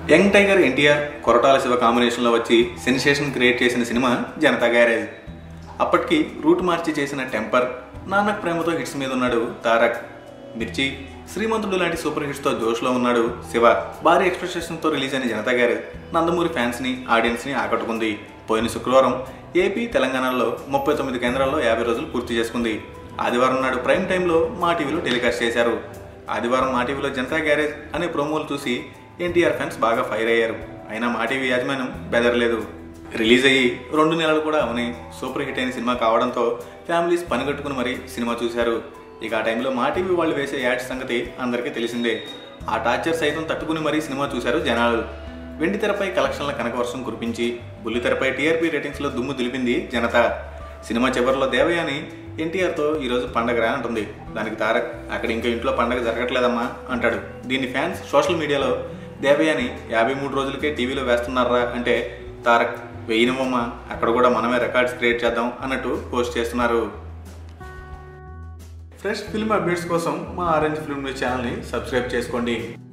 young tiger NTR Koratala Siva కాంబినేషన్లో వచ్చి sensation create చేసిన సినిమా జనతా గ్యారేజ్ అప్పటికి రూట్ మార్చి చేసిన టెంపర్ నాన్నక్ ప్రేమతో హిట్స్ మీద ఉన్నాడు తారక్ మిర్చి శ్రీమంతుడు లాంటి సూపర్ హిట్స్తో జోష్లో ఉన్నాడు శివ భారీ ఎక్స్పెక్టేషన్తో రిలీజ్ అయిన జనతా గ్యారేజ్ నందమూరి ఫ్యాన్స్ని ఆడియన్స్ని ఆకట్టుకుంది పోయిన శుక్రవారం ఏపీ తెలంగాణలో ముప్పై తొమ్మిది కేంద్రాల్లో యాభై రోజులు పూర్తి చేసుకుంది ఆదివారం నాడు ప్రైమ్ టైంలో మా టీవీలో టెలికాస్ట్ చేశారు ఆదివారం మా టీవీలో జనతా గ్యారేజ్ అనే ప్రోమోలు చూసి ఎన్టీఆర్ ఫ్యాన్స్ బాగా ఫైర్ అయ్యారు అయినా మా టీవీ యాజమాన్యం బెదరలేదు రిలీజ్ అయ్యి రెండు నెలలు కూడా అవని సూపర్ హిట్ అయిన సినిమా కావడంతో ఫ్యామిలీస్ పనిగట్టుకుని మరీ సినిమా చూశారు ఇక ఆ టైంలో మా టీవీ వాళ్ళు వేసే యాడ్స్ సంగతి అందరికీ తెలిసిందే ఆ టార్చర్ సైతం తట్టుకుని మరీ సినిమా చూశారు జనాలు వెండి తెరపై కలెక్షన్ల కనకవర్షం కురిపించి బుల్లి తెరపై టీఆర్పీ రేటింగ్స్లో దుమ్ము దులిపింది జనత సినిమా చివరిలో దేవయాని ఎన్టీఆర్తో ఈరోజు పండగరా అంటుంది దానికి తారక్ అక్కడ ఇంకా ఇంట్లో పండగ జరగట్లేదమ్మా అంటాడు దీన్ని ఫ్యాన్స్ సోషల్ మీడియాలో దేవయాని యాభై మూడు రోజులకే టీవీలో వేస్తున్నారా అంటే తారక్ వెయ్యినమ్మా అక్కడ కూడా మనమే రికార్డ్స్ క్రియేట్ చేద్దాం అన్నట్టు పోస్ట్ చేస్తున్నారు ఫ్రెష్ ఫిల్మ్ అప్డేట్స్ కోసం మా ఆరెంజ్ ఫిల్మ్ న్యూస్ ఛానల్ని సబ్స్క్రైబ్ చేసుకోండి